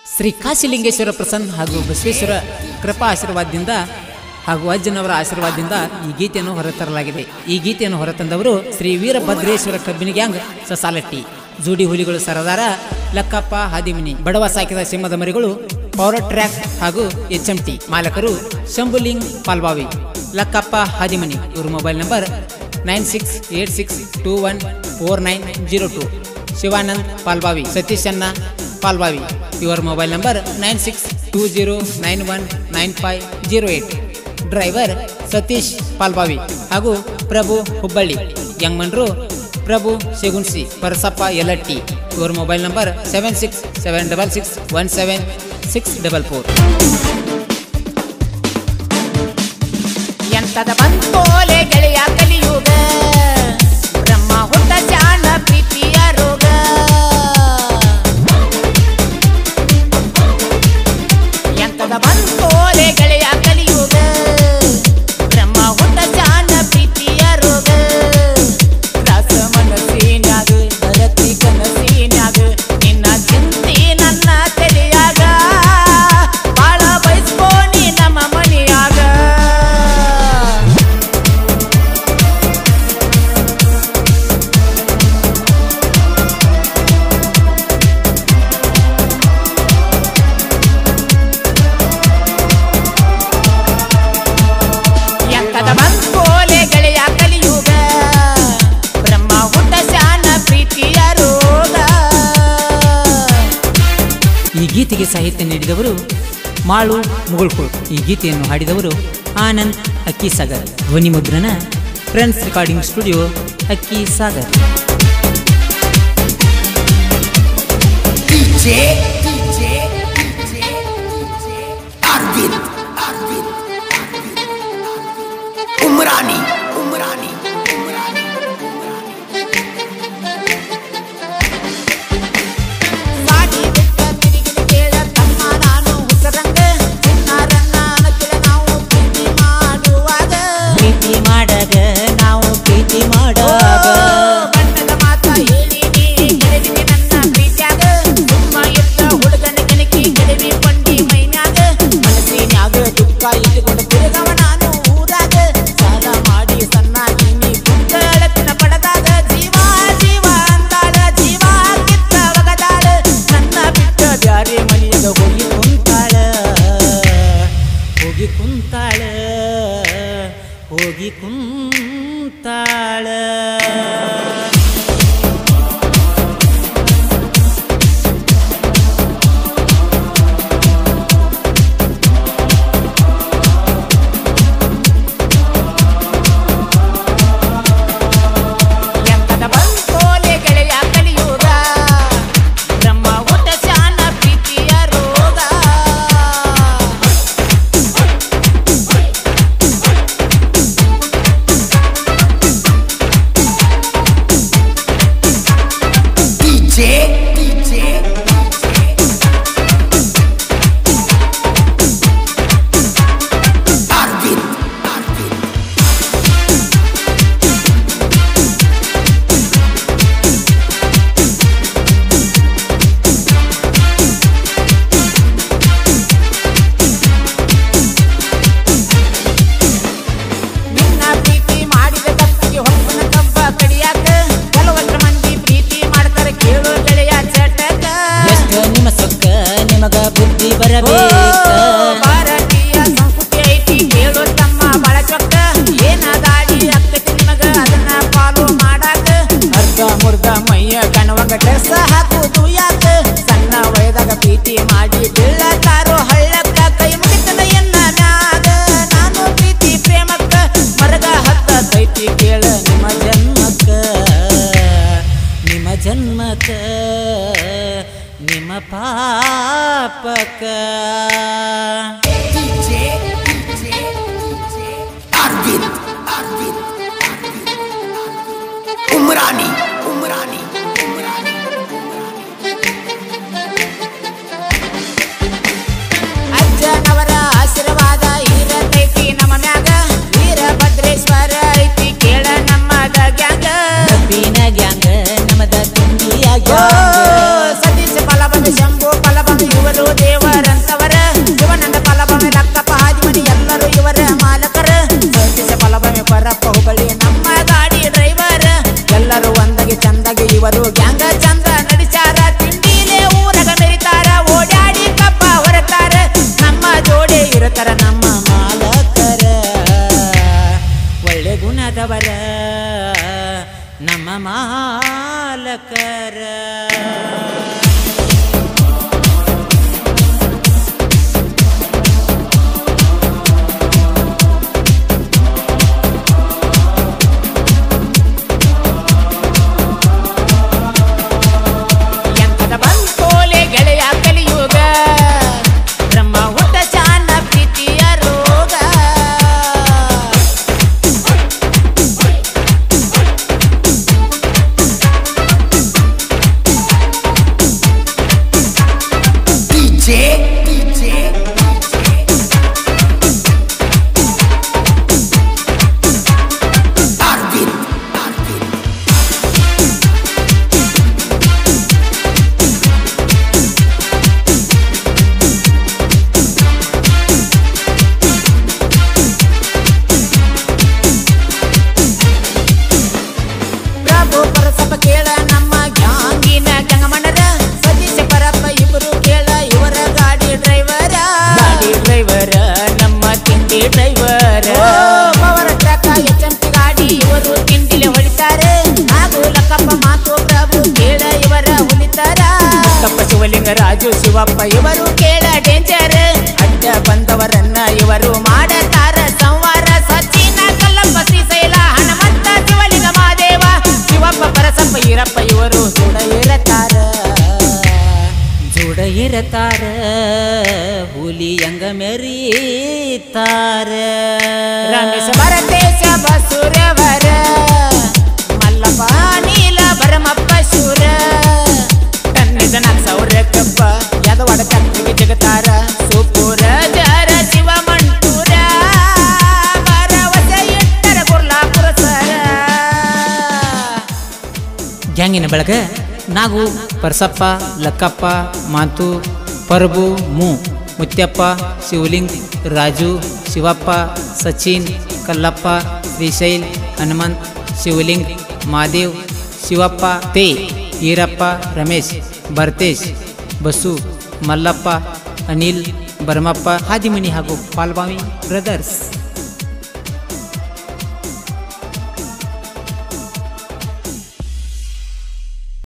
ಶ್ರೀ ಕಾಶಿಲಿಂಗೇಶ್ವರ ಪ್ರಸನ್ನ ಹಾಗೂ ಬಸವೇಶ್ವರ ಕೃಪಾ ಆಶೀರ್ವಾದದಿಂದ ಹಾಗೂ ಅಜ್ಜನವರ ಆಶೀರ್ವಾದದಿಂದ ಈ ಗೀತೆಯನ್ನು ಹೊರತರಲಾಗಿದೆ ಈ ಗೀತೆಯನ್ನು ಹೊರತಂದವರು ಶ್ರೀ ವೀರಭದ್ರೇಶ್ವರ ಕಬ್ಬಿನ ಗ್ಯಾಂಗ್ ಸಸಾಲಟ್ಟಿ ಜೋಡಿ ಹುಲಿಗಳು ಸರದಾರ ಲಕ್ಕಪ್ಪ ಹಾದಿಮಿನಿ ಬಡವ ಸಾಕಿದ ಸಿಂಹದ ಮರಿಗಳು ಪವರ್ ಟ್ರ್ಯಾಕ್ ಹಾಗೂ ಎಚ್ ಎಂ ಟಿ ಮಾಲಕರು ಶಂಭುಲಿಂಗ್ ಪಾಲ್ಬಾವಿ ಲಕ್ಕಪ್ಪ ಹಾದಿಮನಿ ಇವ್ರ mobile number nine six eight six two one four nine zero two Shivanand Palbavi Satish ಅನ್ನ ಪಾಲ್ಬಾವಿ ಇವರ mobile number nine six two zero nine one nine five zero eight driver Satish Palbavi ಹಾಗೂ ಪ್ರಭು ಹುಬ್ಬಳ್ಳಿ ಯಂಗ್ಮನ್ರು ಪ್ರಭು ಶೆಗುನ್ಸಿ ಪರಸಪ್ಪ ಯಲಟ್ಟಿ ಇವರ mobile number seven six seven double six one seven six double four ಎಂತದ ಬಂತೋಲೆ ಗೆಳೆಯ ಕಲಿಯುಗ ಬ್ರಹ್ಮ ಹುಟ್ಟ ಜಾಣ ಪ್ರೀತಿಯ ರೋಗ ಎಂತದ ಬಂತೋಲೆ ಗೆಳೆಯ ಕಲಿಯುಗ ಬ್ರಹ್ಮ ಹುಟ್ಟ ಜಾಣ ಪ್ರೀತಿಯ ರೋಗ ರಸ ಮನಸ್ಸಿನ್ಯಾಗ ಭರತಿ ಕನಸಿನ್ಯಾಗ ನಿನ್ನ ಚಿಂತೆ ನನ್ನ ತಲೆಯಾಗ ಬಾಳ ಬಯಸ್ಕೋಣಿ ನಮ್ಮ ಮನೆಯಾಗ ಎಂತದ ಬಂಕೋಲೆ ಗೆಳೆಯ ಕಲಿಯುಗ ಬ್ರಹ್ಮ ಹುಟ್ಟ ಶಾನ ಪ್ರೀತಿಯ ರೋಗ ಈ ಗೀತೆಗೆ ಸಾಹಿತ್ಯ ನೀಡಿದವರು ಮಾಳು ಮುಗುಳ್ಕೋಳ್ ಈ ಗೀತೆಯನ್ನು ಹಾಡಿದವರು ಆನಂದ್ ಅಕ್ಕಿ ಸಾಗರ್ ಧ್ವನಿ ಮುದ್ರಣ ಫ್ರೆಂಡ್ಸ್ ರೆಕಾರ್ಡಿಂಗ್ ಸ್ಟುಡಿಯೋ ಅಕ್ಕಿ Sagar DJ, DJ, DJ, Arvind, Arvind, Arvind, Umrani, Umrani, Umrani, sari ಬಿಟ್ಟ ತಿರುಗಿದ ಕೇಳ ತಮ್ಮ ನಾನು ಹುಸರಂಗ ಚಿನ್ನಾರನ್ನ ಅನ್ನಕಿಲ್ಲ ನಾವು ಪ್ರೀತಿ ಮಾಡುವಾಗ ಪ್ರೀತಿ ಮಾಡಗ ನಾವು ಪ್ರೀತಿ ಮಾಡಾಗ ಬಣ್ಣದ ಮಾತ ಹೇಳಿ ನೀ ಗೆಳೆದಿನಿ ನನ್ನ ಪ್ರೀತ್ಯಾಗ ತುಂಬ ಇದ್ದ ಹುಡುಗನ ಗೆಣಕಿ ಗೆಳವಿ ಕೊಂಡಿ ಮೈನ್ಯಾಗ ಮನಸ್ಸಿನ್ಯಾಗ ದುಃಖ ಇಟ್ಟುಕೊಂಡು ತಿರುಗವ ನಾನು ಊರಾಗ ಸಾಲ ಮಾಡಿ ಸಣ್ಣಾಗಿ ನೀ ಕುಂತಳತಿನ ಪಡೆದಾಗ ಜೀವ ಜೀವ ಅಂದಾಳ ಜೀವ ಕಿತ್ತ ಒಗದಾಳ ನನ್ನ ಬಿಟ್ಟ ಬ್ಯಾರೆ ಮನೆಯಾಗ ಹೋಗಿ ಕುಂತಾಳ ಹೋಗಿ ಕುಂತಾಳ ಹೋಗಿ ಕುಂತಾಳ ಎಂತದ ಬಂತೋಲೆ ಗೆಳೆಯ ಕಲಿಯುಗ ಬ್ರಹ್ಮ ಊಟ ಶಾನ ಪ್ರೀತಿಯ ರೋಗ DJ, DJ, Arvind, Arvind, ನಿನ್ನ ಪ್ರೀತಿ ಮಾಡಿದ ತಪ್ಪಿಗೆ ಹೊಕ್ಕನ ಕಬ್ಬ ಕಡಿಯಾಕ ಕೆಲವೊಂದ್ರ ಮಂದಿ ಪ್ರೀತಿ ಮಾಡ್ತಾರೆ ಕೇಳು ಗೆಳೆಯ ಚಟಕ ಎಷ್ಟ ನಿಮ್ಮ ಸೊಕ್ಕ ನಿಮಗ ಬುದ್ಧಿ ಬರಬೇಕ ಭಾರತೀಯ ಸಂಸ್ಕೃತಿ ಐತಿ ಕೇಳು ತಮ್ಮ ಬಳ ಚೊಕ್ಕ ಏನ ದಾಡಿ ಅಕ್ಕತಿ ನಿಮಗ ಅದನ್ನ ಫಾಲೋ ಮಾಡಾಕ ಅರ್ಧ ಮುರ್ಧ ಮೈಯ ಕಣವಂಗ ಡ್ರೆಸ್ ಹಾಕುದು ಯಾಕ ಸಣ್ಣ ವಯದಾಗ ಪ್ರೀತಿ ಮಾಡಿ ಬೀಳತಾರೋ ಹಳ್ಳಕ್ಕ ಕೈ ಮುಗಿತದ ಎನ್ನ ಮ್ಯಾಗ ನಾನು ಪ್ರೀತಿ ಪ್ರೇಮಕ್ಕ ಮರಗ ಹತ್ತೈತಿ ಕೇಳ ನಿಮ್ಮ ಜನ್ಮಕ್ಕ ನಿಮ್ಮ ಜನ್ಮಕ ನಿಮ್ಮ ಪಾಪಕ DJ, DJ, Arvind, Arvind, Arvind, Umrani, Umrani, Umrani, ಅಜ್ಜನವರ ಆಶೀರ್ವಾದ ಇರತೈತಿ ನಮ್ಮ ಮ್ಯಾಗ ವೀರಭದ್ರೇಶ್ವರ ಐತಿ ಕೇಳ ನಮ್ಮದ ಗ್ಯಾಂಗ ಕಬ್ಬಿನ ಗ್ಯಾಂಗ ನಮದ ತುಂಬಿಯ ಓ, ಗ್ಯಾಂಗ ಸತೀಶ ಫಲಬಂದ ಶಂಭು ಫಲಬಂದ ಇವರು ಶಿವಲಿಂಗ ರಾಜು ಶಿವಪ್ಪ ಇವರು ಕೇಳ ಡೇಂಜರ್ ಅಡ್ಡ ಬಂದವರನ್ನ ಇವರು ಮಾಡತಾರ ಸಂವಾರ ಸಚಿನ ಕಲ್ಲಪ್ಪ ಶ್ರೀಶೈಲ ಹನುಮಂತ ಶಿವಲಿಂಗ ಮಾದೇವ ಶಿವಪ್ಪ ಪರಸಪ್ಪ ಈರಪ್ಪ ಇವರು ಸುಡ ಇರತಾರ ಜೋಡ ಇರತಾರ ಹುಲಿ ಹಂಗ ಮೆರೀತಾರ ರಮೇಶ ಭರತೇಶ ಬಸುರವರ ಮಲ್ಲಪ್ಪ ನೀಲ ಭರಮಪ್ಪ ಶೂರ ತನ್ನಿದ ನಾಲ್ಕು ಸಾವಿರ ಕಪ್ಪ ಯದವಾಡ ಕತ್ತಿಗೆ ಜಗತಾರ ಸುಪುರ ಜರ ಶಿವ ಮಂಟೂರ ಭರವಸೆ ಇಟ್ಟರ ಕೊಲ್ಲಾಪುರ ಸರ ಗ್ಯಾಂಗಿನ ಬೆಳಗ ನಾವು ಪರಸಪ್ಪ ಲಕ್ಕಪ್ಪ ಮಾತು ಪರ್ಬು ಮು ಮುತ್ಯಪ್ಪ ಶಿವಲಿಂಗ್ ರಾಜು ಶಿವಪ್ಪ ಸಚಿನ್ ಕಲ್ಲಪ್ಪ ಶ್ರೀಶೈಲ್ ಹನುಮಂತ್ ಶಿವಲಿಂಗ್ ಮಾದೇವ್ ಶಿವಪ್ಪ ತೇ ಈರಪ್ಪ ರಮೇಶ್ ಭರ್ತೇಶ್ ಬಸು ಮಲ್ಲಪ್ಪ ಅನಿಲ್ ಭರಮಪ್ಪ ಹಾದಿಮನಿ ಹಾಗೂ ಪಾಲ್ಬಾವಿ ಬ್ರದರ್ಸ್